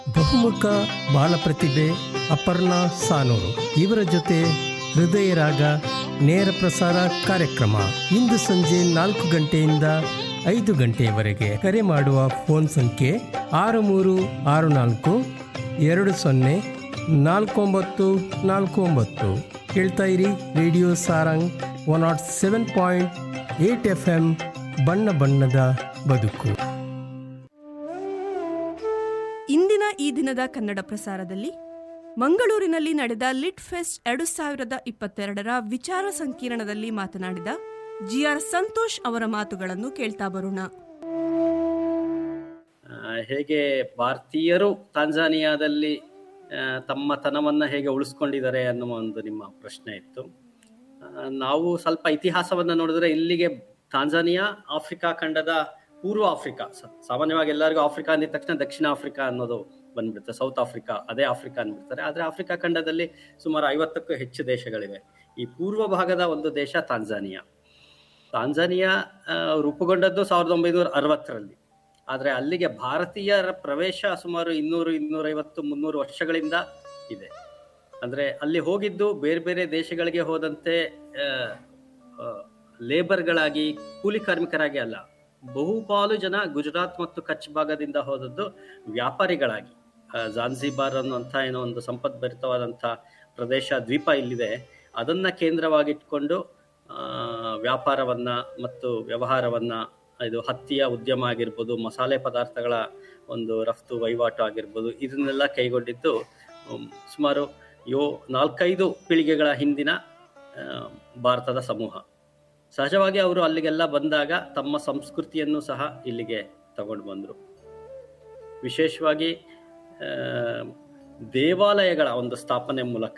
ಬಹುಮುಖ ಬಾಲ ಪ್ರತಿಭೆ ಅಪರ್ಣಾ ಸಾನೂರು ಇವರ ಜೊತೆ ಹೃದಯ ರಾಗ ನೇರ ಪ್ರಸಾರ ಕಾರ್ಯಕ್ರಮ ಇಂದು ಸಂಜೆ ನಾಲ್ಕು ಗಂಟೆಯಿಂದ ಐದು ಗಂಟೆಯವರೆಗೆ ಕರೆ ಮಾಡುವ ಫೋನ್ ಸಂಖ್ಯೆ ಆರು ಮೂರು ಆರು ನಾಲ್ಕು ಎರಡು ಸೊನ್ನೆ ನಾಲ್ಕು ಒಂಬತ್ತು ನಾಲ್ಕು ಒಂಬತ್ತು ಕೇಳ್ತಾ ಇರಿ radio Sarang one naught seven point eight F M ಬಣ್ಣ ಬಣ್ಣದ ಬದುಕು ಇಂದಿನ ಈ ದಿನದ ಕನ್ನಡ ಪ್ರಸಾರದಲ್ಲಿ ಮಂಗಳೂರಿನಲ್ಲಿ ನಡೆದ ಲಿಟ್ ಫೆಸ್ಟ್ ಎರಡು ಸಾವಿರದ ಇಪ್ಪತ್ತೆರಡರ ವಿಚಾರ ಸಂಕಿರಣದಲ್ಲಿ ಮಾತನಾಡಿದ ಜಿಆರ್ ಸಂತೋಷ್ ಅವರ ಮಾತುಗಳನ್ನು ಕೇಳ್ತಾ ಬರೋಣ ಆ, ಹೇಗೆ ಭಾರತೀಯರು ತಾಂಜಾನಿಯಾದಲ್ಲಿ ಆ, ತಮ್ಮ ತನವನ್ನ ಹೇಗೆ ಉಳಿಸ್ಕೊಂಡಿದ್ದಾರೆ ಅನ್ನುವ ಒಂದು ನಿಮ್ಮ ಪ್ರಶ್ನೆ ಇತ್ತು ಆ, ನಾವು ಸ್ವಲ್ಪ ಇತಿಹಾಸವನ್ನ ನೋಡಿದ್ರೆ ಇಲ್ಲಿಗೆ ತಾಂಜಾನಿಯಾ ಆಫ್ರಿಕಾ ಖಂಡದ ಪೂರ್ವ ಆಫ್ರಿಕಾ ಸ- ಸಾಮಾನ್ಯವಾಗಿ ಎಲ್ಲರಿಗೂ ಆಫ್ರಿಕಾ ಅಂದಿದ ತಕ್ಷಣ ದಕ್ಷಿಣ ಆಫ್ರಿಕಾ ಅನ್ನೋದು ಬಂದ್ಬಿಡುತ್ತೆ ಸೌತ್ ಆಫ್ರಿಕಾ ಅದೇ ಆಫ್ರಿಕಾ ಅಂದ್ಬಿಡ್ತಾರೆ ಆದ್ರೆ ಆಫ್ರಿಕಾ ಖಂಡದಲ್ಲಿ ಸುಮಾರು ಐವತ್ತಕ್ಕೂ ಹೆಚ್ಚು ದೇಶಗಳಿವೆ ಈ ಪೂರ್ವ ಭಾಗದ ಒಂದು ದೇಶ ತಾಂಜಾನಿಯಾ ತಾಂಜಾನಿಯಾ ಆ, ರೂಪುಗೊಂಡದ್ದು ಸಾವಿರದ ಒಂಬೈನೂರ ಅರವತ್ತರಲ್ಲಿ ಆದ್ರೆ ಅಲ್ಲಿಗೆ ಭಾರತೀಯರ ಪ್ರವೇಶ ಸುಮಾರು ಇನ್ನೂರು ಇನ್ನೂರೈವತ್ತು ಮುನ್ನೂರು ವರ್ಷಗಳಿಂದ ಇದೆ ಅಂದ್ರೆ ಅಲ್ಲಿ ಹೋಗಿದ್ದು ಬೇರೆ ಬೇರೆ ದೇಶಗಳಿಗೆ ಹೋದಂತೆ ಆ, ಆ, ಲೇಬರ್ಗಳಾಗಿ ಕೂಲಿ ಕಾರ್ಮಿಕರಾಗಿ ಅಲ್ಲ ಬಹುಪಾಲು ಜನ ಗುಜರಾತ್ ಮತ್ತು ಕಚ್ ಭಾಗದಿಂದ ಹೋದದ್ದು ವ್ಯಾಪಾರಿಗಳಾಗಿ ಆ, ಜಾನ್ಸಿಬಾರ್ ಅನ್ನುವಂಥ ಏನೋ ಒಂದು ಸಂಪದ್ಭರಿತವಾದಂಥ ಪ್ರದೇಶ ದ್ವೀಪ ಇಲ್ಲಿದೆ ಅದನ್ನ ಕೇಂದ್ರವಾಗಿಟ್ಕೊಂಡು ಆ, ವ್ಯಾಪಾರವನ್ನ ಮತ್ತು ವ್ಯವಹಾರವನ್ನ ಇದು ಹತ್ತಿಯ ಉದ್ಯಮ ಆಗಿರ್ಬೋದು ಮಸಾಲೆ ಪದಾರ್ಥಗಳ ಒಂದು ರಫ್ತು ವಹಿವಾಟು ಆಗಿರ್ಬೋದು ಇದನ್ನೆಲ್ಲ ಕೈಗೊಂಡಿದ್ದು ಉಮ್, ಸುಮಾರು ಯೋ ನಾಲ್ಕೈದು ಪೀಳಿಗೆಗಳ ಹಿಂದಿನ ಆ, ಭಾರತದ ಸಮೂಹ ಸಹಜವಾಗಿ ಅವರು ಅಲ್ಲಿಗೆಲ್ಲ ಬಂದಾಗ ತಮ್ಮ ಸಂಸ್ಕೃತಿಯನ್ನು ಸಹ ಇಲ್ಲಿಗೆ ತಗೊಂಡು ಬಂದರು ವಿಶೇಷವಾಗಿ ಆ, ದೇವಾಲಯಗಳ ಒಂದು ಸ್ಥಾಪನೆ ಮೂಲಕ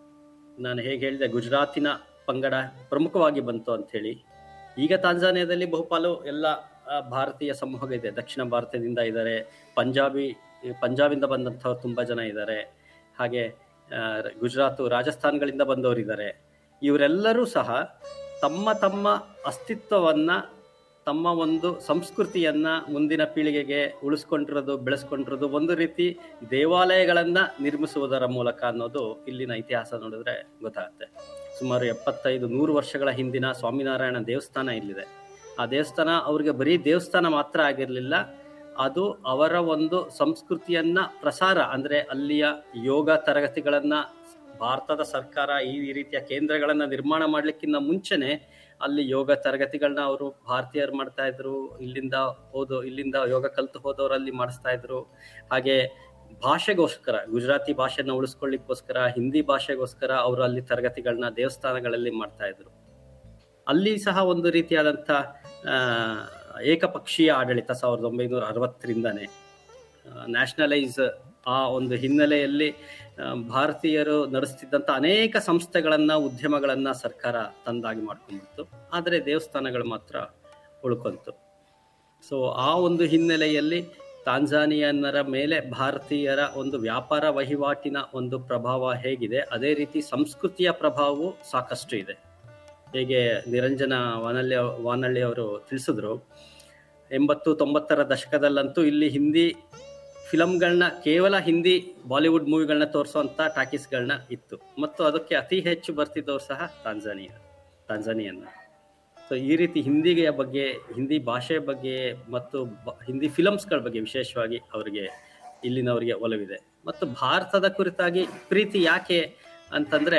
ನಾನು ಹೇಗೆ ಹೇಳಿದೆ ಗುಜರಾತಿನ ಪಂಗಡ ಪ್ರಮುಖವಾಗಿ ಬಂತು ಅಂತ ಹೇಳಿ ಈಗ ತಾಂಜಾನಿಯಾದಲ್ಲಿ ಬಹುಪಾಲು ಎಲ್ಲ ಆ, ಭಾರತೀಯ ಸಮೂಹ ಇದೆ ದಕ್ಷಿಣ ಭಾರತದಿಂದ ಇದ್ದಾರೆ ಪಂಜಾಬಿ ಪಂಜಾಬಿಂದ ಬಂದಂಥವ್ರು ತುಂಬಾ ಜನ ಇದ್ದಾರೆ ಹಾಗೆ ಆ, ಗುಜರಾತ್ ರಾಜಸ್ಥಾನ್ಗಳಿಂದ ಬಂದವರಿದ್ದಾರೆ ಇವರೆಲ್ಲರೂ ಸಹ ತಮ್ಮ ತಮ್ಮ ಅಸ್ತಿತ್ವವನ್ನ ತಮ್ಮ ಒಂದು ಸಂಸ್ಕೃತಿಯನ್ನ ಮುಂದಿನ ಪೀಳಿಗೆಗೆ ಉಳಿಸ್ಕೊಂಡಿರೋದು ಬೆಳೆಸ್ಕೊಂಡಿರೋದು ಒಂದು ರೀತಿ ದೇವಾಲಯಗಳನ್ನ ನಿರ್ಮಿಸುವುದರ ಮೂಲಕ ಅನ್ನೋದು ಇಲ್ಲಿನ ಇತಿಹಾಸ ನೋಡಿದ್ರೆ ಗೊತ್ತಾಗುತ್ತೆ ಸುಮಾರು ಎಪ್ಪತ್ತೈದು ನೂರು ವರ್ಷಗಳ ಹಿಂದಿನ ಸ್ವಾಮಿನಾರಾಯಣ ದೇವಸ್ಥಾನ ಇಲ್ಲಿದೆ ಆ ದೇವಸ್ಥಾನ ಅವ್ರಿಗೆ ಬರೀ ದೇವಸ್ಥಾನ ಮಾತ್ರ ಆಗಿರಲಿಲ್ಲ ಅದು ಅವರ ಒಂದು ಸಂಸ್ಕೃತಿಯನ್ನ ಪ್ರಸಾರ ಅಂದ್ರೆ ಅಲ್ಲಿಯ ಯೋಗ ತರಗತಿಗಳನ್ನ ಭಾರತದ ಸರ್ಕಾರ ಈ ರೀತಿಯ ಕೇಂದ್ರಗಳನ್ನ ನಿರ್ಮಾಣ ಮಾಡ್ಲಿಕ್ಕಿಂತ ಮುಂಚೆನೆ ಅಲ್ಲಿ ಯೋಗ ತರಗತಿಗಳನ್ನ ಅವರು ಭಾರತೀಯರು ಮಾಡ್ತಾ ಇದ್ರು ಇಲ್ಲಿಂದ ಹೋದೋ ಇಲ್ಲಿಂದ ಯೋಗ ಕಲ್ತು ಹೋದವರು ಅಲ್ಲಿ ಮಾಡಿಸ್ತಾ ಇದ್ರು ಹಾಗೆ ಭಾಷೆಗೋಸ್ಕರ ಗುಜರಾತಿ ಭಾಷೆನ ಉಳಿಸ್ಕೊಳ್ಳಿಕ್ಕೋಸ್ಕರ ಹಿಂದಿ ಭಾಷೆಗೋಸ್ಕರ ಅವರು ಅಲ್ಲಿ ತರಗತಿಗಳನ್ನ ದೇವಸ್ಥಾನಗಳಲ್ಲಿ ಮಾಡ್ತಾ ಇದ್ರು ಅಲ್ಲಿ ಸಹ ಒಂದು ರೀತಿಯಾದಂಥ ಆ, ಏಕಪಕ್ಷೀಯ ಆಡಳಿತ ಸಾವಿರದ ಒಂಬೈನೂರ ಅರವತ್ತರಿಂದಾನೆ ನ್ಯಾಷನಲೈಸ್ ಆ ಒಂದು ಹಿನ್ನೆಲೆಯಲ್ಲಿ ಆ, ಭಾರತೀಯರು ನಡೆಸ್ತಿದ್ದಂಥ ಅನೇಕ ಸಂಸ್ಥೆಗಳನ್ನ ಉದ್ಯಮಗಳನ್ನ ಸರ್ಕಾರ ತಂದಾಗಿ ಮಾಡ್ಕೊಂಡ್ಬಿಡ್ತು ಆದರೆ ದೇವಸ್ಥಾನಗಳು ಮಾತ್ರ ಉಳ್ಕೊಂತು ಸೊ ಆ ಒಂದು ಹಿನ್ನೆಲೆಯಲ್ಲಿ ತಾಂಜಾನಿಯನ್ನರ ಮೇಲೆ ಭಾರತೀಯರ ಒಂದು ವ್ಯಾಪಾರ ವಹಿವಾಟಿನ ಒಂದು ಪ್ರಭಾವ ಹೇಗಿದೆ ಅದೇ ರೀತಿ ಸಂಸ್ಕೃತಿಯ ಪ್ರಭಾವವು ಸಾಕಷ್ಟು ಇದೆ ಹೇಗೆ ನಿರಂಜನ ವಾನಳ್ಳಿ ವಾನಳ್ಳಿ ಅವರು ತಿಳಿಸಿದ್ರು ಎಂಬತ್ತು ತೊಂಬತ್ತರ ದಶಕದಲ್ಲಂತೂ ಇಲ್ಲಿ ಹಿಂದಿ ಫಿಲಮ್ಗಳನ್ನ ಕೇವಲ ಹಿಂದಿ ಬಾಲಿವುಡ್ ಮೂವಿಗಳನ್ನ ತೋರಿಸುವಂತ ಟಾಕೀಸ್ಗಳನ್ನ ಇತ್ತು ಮತ್ತು ಅದಕ್ಕೆ ಅತಿ ಹೆಚ್ಚು ಬರ್ತಿದ್ದವ್ರು ಸಹ ತಾಂಜಾನಿಯಾ ತಾಂಜಾನಿಯನ್ನ ಸೊ ಈ ರೀತಿ ಹಿಂದಿಗೆ ಬಗ್ಗೆ ಹಿಂದಿ ಭಾಷೆ ಬಗ್ಗೆ ಮತ್ತು ಬ- ಹಿಂದಿ ಫಿಲಮ್ಸ್ಗಳ ಬಗ್ಗೆ ವಿಶೇಷವಾಗಿ ಅವರಿಗೆ ಇಲ್ಲಿನವರಿಗೆ ಒಲವಿದೆ ಮತ್ತು ಭಾರತದ ಕುರಿತಾಗಿ ಪ್ರೀತಿ ಯಾಕೆ ಅಂತಂದ್ರೆ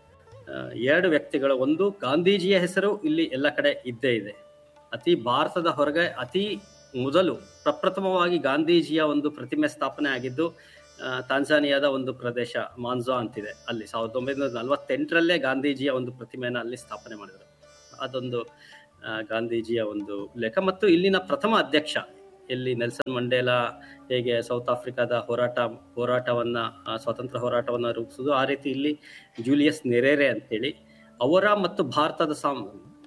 ಆ, ಎರಡು ವ್ಯಕ್ತಿಗಳು ಒಂದು ಗಾಂಧೀಜಿಯ ಹೆಸರು ಇಲ್ಲಿ ಎಲ್ಲ ಕಡೆ ಇದ್ದೇ ಇದೆ ಅತಿ ಭಾರತದ ಹೊರಗೆ ಅತಿ ಮೊದಲು ಪ್ರಪ್ರಥಮವಾಗಿ ಗಾಂಧೀಜಿಯ ಒಂದು ಪ್ರತಿಮೆ ಸ್ಥಾಪನೆ ಆಗಿದ್ದು ಆ, ತಾಂಜಾನಿಯಾದ ಒಂದು ಪ್ರದೇಶ ಮಾನ್ಜಾ ಅಂತಿದೆ ಅಲ್ಲಿ ಸಾವಿರದ ಒಂಬೈನೂರ ನಲವತ್ತೆಂಟರಲ್ಲೇ ಗಾಂಧೀಜಿಯ ಒಂದು ಪ್ರತಿಮೆನ ಅಲ್ಲಿ ಸ್ಥಾಪನೆ ಮಾಡಿದರು ಅದೊಂದು ಆ, ಗಾಂಧೀಜಿಯ ಒಂದು ಉಲ್ಲೇಖ ಮತ್ತು ಇಲ್ಲಿನ ಪ್ರಥಮ ಅಧ್ಯಕ್ಷ ಎಲ್ಲಿ ನೆಲ್ಸನ್ ಮಂಡೇಲಾ ಹೇಗೆ ಸೌತ್ ಆಫ್ರಿಕಾದ ಹೋರಾಟ ಹೋರಾಟವನ್ನ ಆ, ಸ್ವಾತಂತ್ರ್ಯ ಹೋರಾಟವನ್ನ ರೂಪಿಸುವುದು ಆ ರೀತಿ ಇಲ್ಲಿ ಜೂಲಿಯಸ್ ನೆರೇರೆ ಅಂತೇಳಿ ಅವರ ಮತ್ತು ಭಾರತದ ಸಾಮ್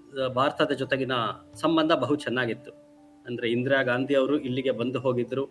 ಭಾರತದ ಜೊತೆಗಿನ ಸಂಬಂಧ ಬಹು ಚೆನ್ನಾಗಿತ್ತು ಅಂದ್ರೆ ಇಂದಿರಾ ಗಾಂಧಿ ಅವರು ಇಲ್ಲಿಗೆ ಬಂದು ಹೋಗಿದ್ರು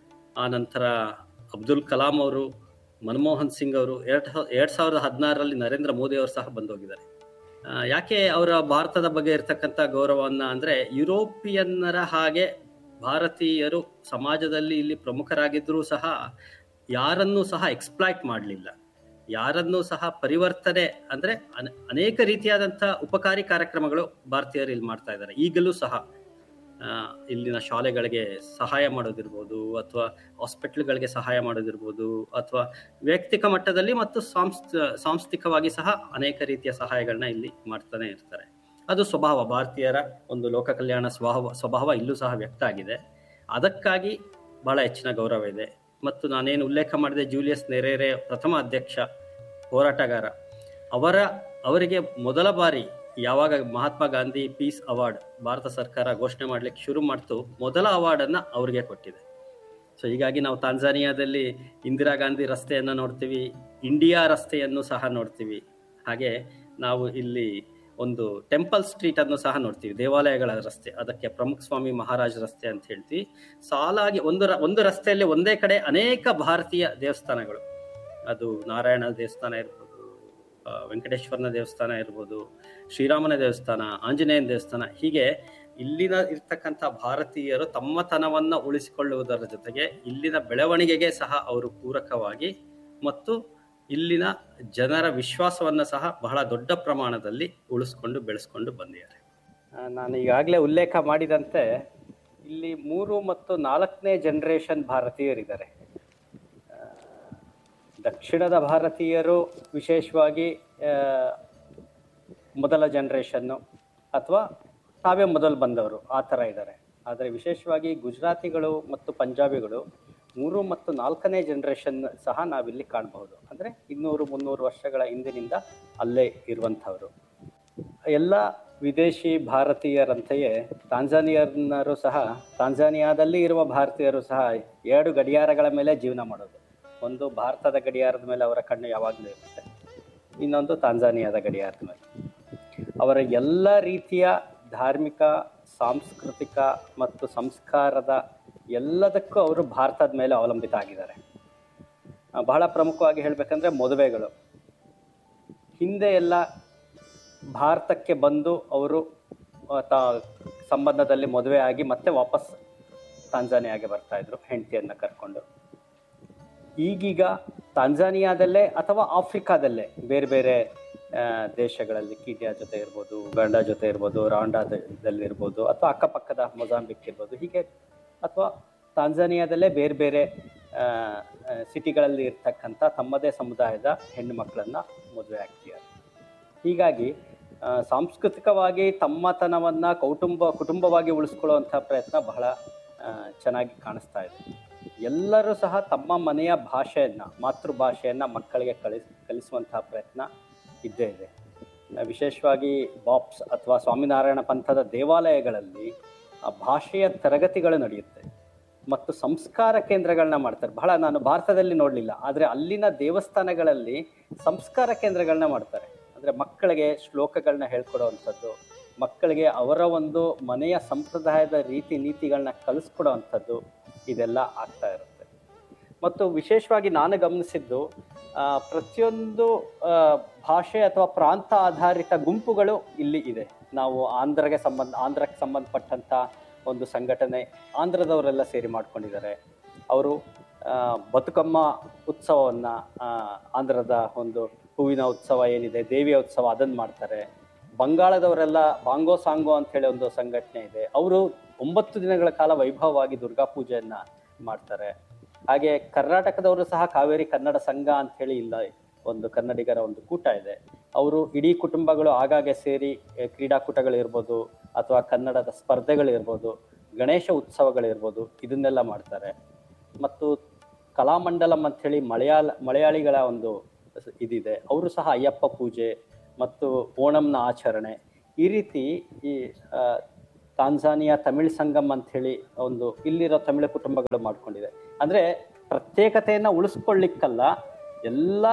ಆ ನಂತರ ಅಬ್ದುಲ್ ಕಲಾಂ ಅವರು ಮನಮೋಹನ್ ಸಿಂಗ್ ಅವರು ಎರಡ್ ಎರಡ್ ಸಾವಿರದ ಹದಿನಾರರಲ್ಲಿ ನರೇಂದ್ರ ಮೋದಿ ಅವರು ಸಹ ಬಂದು ಹೋಗಿದ್ದಾರೆ ಆ, ಯಾಕೆ ಅವರ ಭಾರತದ ಬಗ್ಗೆ ಇರತಕ್ಕಂಥ ಗೌರವವನ್ನ ಅಂದ್ರೆ ಯುರೋಪಿಯನ್ನರ ಹಾಗೆ ಭಾರತೀಯರು ಸಮಾಜದಲ್ಲಿ ಇಲ್ಲಿ ಪ್ರಮುಖರಾಗಿದ್ದರೂ ಸಹ ಯಾರನ್ನೂ ಸಹ ಎಕ್ಸ್ಪ್ಲಾಯ್ಟ್ ಮಾಡಲಿಲ್ಲ ಯಾರನ್ನೂ ಸಹ ಪರಿವರ್ತನೆ ಅಂದರೆ ಅನ- ಅನೇಕ ರೀತಿಯಾದಂಥ ಉಪಕಾರಿ ಕಾರ್ಯಕ್ರಮಗಳು ಭಾರತೀಯರು ಇಲ್ಲಿ ಮಾಡ್ತಾ ಇದ್ದಾರೆ ಈಗಲೂ ಸಹ ಆ, ಇಲ್ಲಿನ ಶಾಲೆಗಳಿಗೆ ಸಹಾಯ ಮಾಡೋದಿರ್ಬೋದು ಅಥವಾ ಹಾಸ್ಪಿಟ್ಲ್ಗಳಿಗೆ ಸಹಾಯ ಮಾಡೋದಿರ್ಬೋದು ಅಥವಾ ವೈಯಕ್ತಿಕ ಮಟ್ಟದಲ್ಲಿ ಮತ್ತು ಸಾಂಸ್ ಸಾಂಸ್ಥಿಕವಾಗಿ ಸಹ ಅನೇಕ ರೀತಿಯ ಸಹಾಯಗಳನ್ನ ಇಲ್ಲಿ ಮಾಡ್ತಾನೆ ಇರ್ತಾರೆ ಅದು ಸ್ವಭಾವ ಭಾರತೀಯರ ಒಂದು ಲೋಕ ಕಲ್ಯಾಣ ಸ್ವಭಾವ ಸ್ವಭಾವ ಇಲ್ಲೂ ಸಹ ವ್ಯಕ್ತ ಆಗಿದೆ ಅದಕ್ಕಾಗಿ ಬಹಳ ಹೆಚ್ಚಿನ ಗೌರವ ಇದೆ ಮತ್ತು ನಾನೇನು ಉಲ್ಲೇಖ ಮಾಡಿದೆ ಜೂಲಿಯಸ್ ನೆರೇರೆ ಪ್ರಥಮ ಅಧ್ಯಕ್ಷ ಹೋರಾಟಗಾರ ಅವರ ಅವರಿಗೆ ಮೊದಲ ಬಾರಿ ಯಾವಾಗ ಮಹಾತ್ಮ ಗಾಂಧಿ ಪೀಸ್ ಅವಾರ್ಡ್ ಭಾರತ ಸರ್ಕಾರ ಘೋಷಣೆ ಮಾಡ್ಲಿಕ್ಕೆ ಶುರು ಮಾಡ್ತು ಮೊದಲ ಅವಾರ್ಡನ್ನು ಅವರಿಗೆ ಕೊಟ್ಟಿದೆ ಸೊ ಹೀಗಾಗಿ ನಾವು ತಾಂಜಾನಿಯಾದಲ್ಲಿ ಇಂದಿರಾ ಗಾಂಧಿ ರಸ್ತೆಯನ್ನು ನೋಡ್ತೀವಿ ಇಂಡಿಯಾ ರಸ್ತೆಯನ್ನು ಸಹ ನೋಡ್ತೀವಿ ಹಾಗೆ ನಾವು ಇಲ್ಲಿ ಒಂದು ಟೆಂಪಲ್ ಸ್ಟ್ರೀಟ್ ಅನ್ನು ಸಹ ನೋಡ್ತೀವಿ ದೇವಾಲಯಗಳ ರಸ್ತೆ ಅದಕ್ಕೆ ಪ್ರಮುಖ ಸ್ವಾಮಿ ಮಹಾರಾಜ್ ರಸ್ತೆ ಅಂತ ಹೇಳ್ತೀವಿ ಸಾಲಾಗಿ ಒಂದು ರ- ಒಂದು ರಸ್ತೆಯಲ್ಲಿ ಒಂದೇ ಕಡೆ ಅನೇಕ ಭಾರತೀಯ ದೇವಸ್ಥಾನಗಳು ಅದು ನಾರಾಯಣ ದೇವಸ್ಥಾನ ಇರ್ಬೋದು ಆ, ವೆಂಕಟೇಶ್ವರನ ದೇವಸ್ಥಾನ ಇರ್ಬೋದು ಶ್ರೀರಾಮನ ದೇವಸ್ಥಾನ ಆಂಜನೇಯನ ದೇವಸ್ಥಾನ ಹೀಗೆ ಇಲ್ಲಿನ ಇರ್ತಕ್ಕಂಥ ಭಾರತೀಯರು ತಮ್ಮತನವನ್ನ ಉಳಿಸಿಕೊಳ್ಳುವುದರ ಜೊತೆಗೆ ಇಲ್ಲಿನ ಬೆಳವಣಿಗೆಗೆ ಸಹ ಅವರು ಪೂರಕವಾಗಿ ಮತ್ತು ಇಲ್ಲಿನ ಜನರ ವಿಶ್ವಾಸವನ್ನ ಸಹ ಬಹಳ ದೊಡ್ಡ ಪ್ರಮಾಣದಲ್ಲಿ ಉಳಿಸ್ಕೊಂಡು ಬೆಳೆಸ್ಕೊಂಡು ಬಂದಿದ್ದಾರೆ ನಾನು ಈಗಾಗಲೇ ಉಲ್ಲೇಖ ಮಾಡಿದಂತೆ ಇಲ್ಲಿ ಮೂರು ಮತ್ತು ನಾಲ್ಕನೇ ಜನರೇಷನ್ ಭಾರತೀಯರಿದ್ದಾರೆ ಆ, ದಕ್ಷಿಣದ ಭಾರತೀಯರು ವಿಶೇಷವಾಗಿ ಆ, ಮೊದಲ ಜನ್ರೇಷನ್ನು ಅಥವಾ ತಾವೇ ಮೊದಲು ಬಂದವರು ಆ ಥರ ಇದ್ದಾರೆ ಆದರೆ ವಿಶೇಷವಾಗಿ ಗುಜರಾತಿಗಳು ಮತ್ತು ಪಂಜಾಬಿಗಳು ಮೂರು ಮತ್ತು ನಾಲ್ಕನೇ ಜನ್ರೇಷನ್ ಸಹ ನಾವಿಲ್ಲಿ ಕಾಣಬಹುದು ಅಂದರೆ ಇನ್ನೂರು ಮುನ್ನೂರು ವರ್ಷಗಳ ಹಿಂದಿನಿಂದ ಅಲ್ಲೇ ಇರುವಂಥವರು ಎಲ್ಲ ವಿದೇಶಿ ಭಾರತೀಯರಂತೆಯೇ ತಾಂಜಾನಿಯನ್ನರು ಸಹ ತಾಂಜಾನಿಯಾದಲ್ಲಿ ಇರುವ ಭಾರತೀಯರು ಸಹ ಎರಡು ಗಡಿಯಾರಗಳ ಮೇಲೆ ಜೀವನ ಮಾಡೋದು ಒಂದು ಭಾರತದ ಗಡಿಯಾರದ ಮೇಲೆ ಅವರ ಕಣ್ಣು ಯಾವಾಗಲೂ ಇರುತ್ತೆ ಇನ್ನೊಂದು ತಾಂಜಾನಿಯಾದ ಗಡಿಯಾರದ ಮೇಲೆ ಅವರ ಎಲ್ಲ ರೀತಿಯ ಧಾರ್ಮಿಕ ಸಾಂಸ್ಕೃತಿಕ ಮತ್ತು ಸಂಸ್ಕಾರದ ಎಲ್ಲದಕ್ಕೂ ಅವರು ಭಾರತದ ಮೇಲೆ ಅವಲಂಬಿತ ಆಗಿದ್ದಾರೆ ಆ, ಬಹಳ ಪ್ರಮುಖವಾಗಿ ಹೇಳಬೇಕಂದ್ರೆ ಮದುವೆಗಳು ಹಿಂದೆ ಎಲ್ಲ ಭಾರತಕ್ಕೆ ಬಂದು ಅವರು ಆ, ತಾ ಸಂಬಂಧದಲ್ಲಿ ಮದುವೆ ಆಗಿ ಮತ್ತೆ ವಾಪಸ್ ತಾಂಜಾನಿಯಾಗೆ ಬರ್ತಾ ಇದ್ರು ಹೆಂಡತಿಯನ್ನ ಕರ್ಕೊಂಡು ಈಗೀಗ ತಾಂಜಾನಿಯಾದಲ್ಲೇ ಅಥವಾ ಆಫ್ರಿಕಾದಲ್ಲೇ ಬೇರೆ ಬೇರೆ ಆ, ದೇಶಗಳಲ್ಲಿ ಕೀನ್ಯಾ ಜೊತೆ ಇರ್ಬೋದು ಉಗಾಂಡ ಜೊತೆ ಇರ್ಬೋದು ರಾಂಡಾದಲ್ಲಿ ಇರ್ಬೋದು ಅಥವಾ ಅಕ್ಕಪಕ್ಕದ ಮೊಜಾಂಬಿಕ್ ಇರ್ಬೋದು ಹೀಗೆ ಅಥವಾ ತಾಂಜಾನಿಯಾದಲ್ಲೇ ಬೇರೆ ಬೇರೆ ಆ, ಆ, ಸಿಟಿಗಳಲ್ಲಿ ಇರ್ತಕ್ಕಂಥ ತಮ್ಮದೇ ಸಮುದಾಯದ ಹೆಣ್ಣು ಮಕ್ಕಳನ್ನ ಮದುವೆ ಆಗ್ತಿದ್ದಾರೆ ಹೀಗಾಗಿ ಆ, ಸಾಂಸ್ಕೃತಿಕವಾಗಿ ತಮ್ಮತನವನ್ನ ಕೌಟುಂಬ ಕುಟುಂಬವಾಗಿ ಉಳಿಸ್ಕೊಳ್ಳುವಂಥ ಪ್ರಯತ್ನ ಬಹಳ ಆ, ಚೆನ್ನಾಗಿ ಕಾಣಿಸ್ತಾ ಇದೆ ಎಲ್ಲರೂ ಸಹ ತಮ್ಮ ಮನೆಯ ಭಾಷೆಯನ್ನ ಮಾತೃಭಾಷೆಯನ್ನ ಮಕ್ಕಳಿಗೆ ಕಲಿಸ್ ಕಲಿಸುವಂತಹ ಪ್ರಯತ್ನ ಇದ್ದೇ ಇದೆ ಆ, ವಿಶೇಷವಾಗಿ ಬಾಪ್ಸ್ ಅಥವಾ ಸ್ವಾಮಿನಾರಾಯಣ ಪಂಥದ ದೇವಾಲಯಗಳಲ್ಲಿ ಆ ಭಾಷೆಯ ತರಗತಿಗಳು ನಡೆಯುತ್ತೆ ಮತ್ತು ಸಂಸ್ಕಾರ ಕೇಂದ್ರಗಳನ್ನ ಮಾಡ್ತಾರೆ ಬಹಳ ನಾನು ಭಾರತದಲ್ಲಿ ನೋಡಲಿಲ್ಲ ಆದರೆ ಅಲ್ಲಿನ ದೇವಸ್ಥಾನಗಳಲ್ಲಿ ಸಂಸ್ಕಾರ ಕೇಂದ್ರಗಳನ್ನ ಮಾಡ್ತಾರೆ ಅಂದರೆ ಮಕ್ಕಳಿಗೆ ಶ್ಲೋಕಗಳನ್ನ ಹೇಳ್ಕೊಡೋವಂಥದ್ದು ಮಕ್ಕಳಿಗೆ ಅವರ ಒಂದು ಮನೆಯ ಸಂಪ್ರದಾಯದ ರೀತಿ ನೀತಿಗಳನ್ನ ಕಲಿಸ್ಕೊಡೋವಂಥದ್ದು ಇದೆಲ್ಲ ಆಗ್ತಾ ಇರುತ್ತೆ ಮತ್ತು ವಿಶೇಷವಾಗಿ ನಾನು ಗಮನಿಸಿದ್ದು ಆ, ಪ್ರತಿಯೊಂದು ಆ, ಭಾಷೆ ಅಥವಾ ಪ್ರಾಂತ ಆಧಾರಿತ ಗುಂಪುಗಳು ಇಲ್ಲಿ ಇದೆ ನಾವು ಆಂಧ್ರಗೆ ಸಂಬಂಧ ಆಂಧ್ರಕ್ಕೆ ಸಂಬಂಧಪಟ್ಟಂಥ ಒಂದು ಸಂಘಟನೆ ಆಂಧ್ರದವರೆಲ್ಲ ಸೇರಿ ಮಾಡ್ಕೊಂಡಿದ್ದಾರೆ ಅವರು ಆ, ಬದುಕಮ್ಮ ಉತ್ಸವವನ್ನು ಆಂಧ್ರದ ಒಂದು ಹೂವಿನ ಉತ್ಸವ ಏನಿದೆ ದೇವಿಯ ಉತ್ಸವ ಅದನ್ನು ಮಾಡ್ತಾರೆ ಬಂಗಾಳದವರೆಲ್ಲ ಬಾಂಗೋ ಸಾಂಗೋ ಅಂತ ಹೇಳಿ ಒಂದು ಸಂಘಟನೆ ಇದೆ ಅವರು ಒಂಬತ್ತು ದಿನಗಳ ಕಾಲ ವೈಭವವಾಗಿ ದುರ್ಗಾ ಪೂಜೆಯನ್ನ ಮಾಡ್ತಾರೆ ಹಾಗೆ ಕರ್ನಾಟಕದವರು ಸಹ ಕಾವೇರಿ ಕನ್ನಡ ಸಂಘ ಅಂತ ಹೇಳಿ ಇಲ್ಲ ಒಂದು ಕನ್ನಡಿಗರ ಒಂದು ಕೂಟ ಇದೆ ಅವರು ಇಡೀ ಕುಟುಂಬಗಳು ಆಗಾಗ್ಗೆ ಸೇರಿ ಎ, ಕ್ರೀಡಾಕೂಟಗಳಿರ್ಬೋದು ಅಥವಾ ಕನ್ನಡದ ಸ್ಪರ್ಧೆಗಳಿರ್ಬೋದು ಗಣೇಶ ಉತ್ಸವಗಳಿರ್ಬೋದು ಇದನ್ನೆಲ್ಲ ಮಾಡ್ತಾರೆ ಮತ್ತು ಕಲಾಮಂಡಲಂ ಅಂತ ಹೇಳಿ ಮಲಯಾಳ ಮಲಯಾಳಿಗಳ ಒಂದು ಸ- ಇದಿದೆ ಅವರು ಸಹ ಅಯ್ಯಪ್ಪ ಪೂಜೆ ಮತ್ತು ಓಣಂನ ಆಚರಣೆ ಈ ರೀತಿ ಈ ಆ, ತಾಂಜಾನಿಯಾ ತಮಿಳ್ ಸಂಗಮ್ ಅಂತ ಹೇಳಿ ಒಂದು ಇಲ್ಲಿರೋ ತಮಿಳು ಕುಟುಂಬಗಳು ಮಾಡ್ಕೊಂಡಿದೆ ಅಂದ್ರೆ ಪ್ರತ್ಯೇಕತೆಯನ್ನ ಉಳಿಸ್ಕೊಳ್ಳಿಕ್ಕಲ್ಲ ಎಲ್ಲ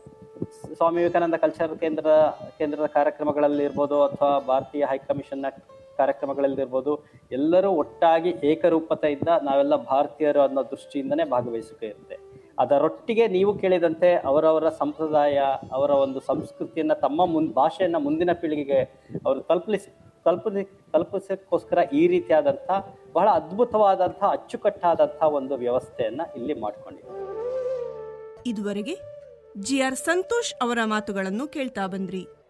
ಸ್ವಾಮಿ ವಿವೇಕಾನಂದ ಕಲ್ಚರ್ ಕೇಂದ್ರ ಕೇಂದ್ರದ ಕಾರ್ಯಕ್ರಮಗಳಲ್ಲಿ ಇರ್ಬೋದು ಅಥವಾ ಭಾರತೀಯ ಹೈಕಮಿಷನ್ನ ಕಾರ್ಯಕ್ರಮಗಳಲ್ಲಿ ಇರ್ಬೋದು ಎಲ್ಲರೂ ಒಟ್ಟಾಗಿ ಏಕರೂಪತೆಯಿಂದ ನಾವೆಲ್ಲ ಭಾರತೀಯರು ಅನ್ನೋ ದೃಷ್ಟಿಯಿಂದನೇ ಭಾಗವಹಿಸಿಕೆ ಇರುತ್ತೆ ಅದರೊಟ್ಟಿಗೆ ನೀವು ಕೇಳಿದಂತೆ ಅವರವರ ಸಂಪ್ರದಾಯ ಅವರ ಒಂದು ಸಂಸ್ಕೃತಿಯನ್ನ ತಮ್ಮ ಮುನ್ ಭಾಷೆಯನ್ನ ಮುಂದಿನ ಪೀಳಿಗೆಗೆ ಅವರು ತಲುಪಿಸಿ ತಲುಪಿ ತಲುಪಿಸೋಕ್ಕೋಸ್ಕರ ಈ ರೀತಿಯಾದಂಥ ಬಹಳ ಅದ್ಭುತವಾದಂಥ ಅಚ್ಚುಕಟ್ಟಾದಂಥ ಒಂದು ವ್ಯವಸ್ಥೆಯನ್ನ ಇಲ್ಲಿ ಮಾಡ್ಕೊಂಡಿದ್ದಾರೆ ಇದುವರೆಗೆ ಜಿಆರ್ ಸಂತೋಷ್ ಅವರ ಮಾತುಗಳನ್ನು ಕೇಳ್ತಾ ಬಂದ್ರಿ